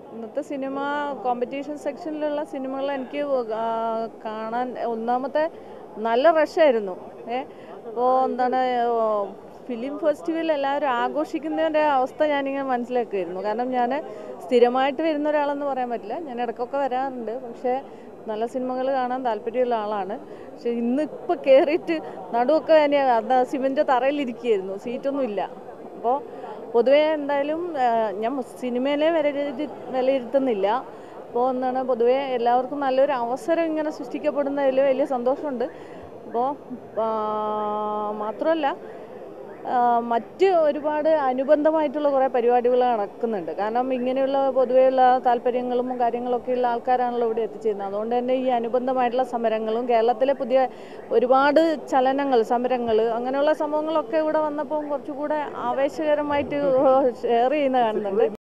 ഇന്നത്തെ cinema competition സെക്ഷനിലുള്ള സിനിമകൾ എനിക്ക് ആ, കാണാൻ ഒന്നാമത്തെ നല്ല റഷായിരുന്നു ഏ അപ്പോൾ എന്താണ് ഫിലിം ഫെസ്റ്റിവൽ എല്ലാവരും ആഘോഷിക്കുന്നതിൻ്റെ അവസ്ഥ ഞാനിങ്ങനെ മനസ്സിലാക്കുമായിരുന്നു കാരണം ഞാൻ സ്ഥിരമായിട്ട് വരുന്ന ഒരാളെന്ന് പറയാൻ പറ്റില്ല ഞാൻ ഇടയ്ക്കൊക്കെ വരാറുണ്ട് പക്ഷേ നല്ല സിനിമകൾ കാണാൻ താല്പര്യമുള്ള ആളാണ് പക്ഷെ ഇന്ന് ഇപ്പോൾ കയറിയിട്ട് നടുവൊക്കെ ഞാൻ അന്ന് സിമെൻ്റ് തറയിലിരിക്കുകയായിരുന്നു സീറ്റൊന്നും ഇല്ല അപ്പോൾ പൊതുവേ എന്തായാലും ആ, ഞാൻ സിനിമയിലെ വിലയിരുത്തി വിലയിരുത്തുന്നില്ല അപ്പോൾ എന്താണ് പൊതുവേ എല്ലാവർക്കും നല്ലൊരു അവസരം ഇങ്ങനെ സൃഷ്ടിക്കപ്പെടുന്നതിൽ വലിയ സന്തോഷമുണ്ട് അപ്പോൾ മാത്രമല്ല ആ, മറ്റ് ഒരുപാട് അനുബന്ധമായിട്ടുള്ള കുറേ പരിപാടികൾ നടക്കുന്നുണ്ട് കാരണം ഇങ്ങനെയുള്ള പൊതുവെയുള്ള താല്പര്യങ്ങളും കാര്യങ്ങളൊക്കെ ഉള്ള ആൾക്കാരാണല്ലോ ഇവിടെ എത്തിച്ചേരുന്നത് അതുകൊണ്ട് തന്നെ ഈ അനുബന്ധമായിട്ടുള്ള സമരങ്ങളും കേരളത്തിലെ പുതിയ ഒരുപാട് ചലനങ്ങൾ സമരങ്ങൾ അങ്ങനെയുള്ള സംഭവങ്ങളൊക്കെ ഇവിടെ വന്നപ്പോൾ കുറച്ചുകൂടെ ആവേശകരമായിട്ട് ഷെയർ ചെയ്യുന്ന കാണുന്നുണ്ട്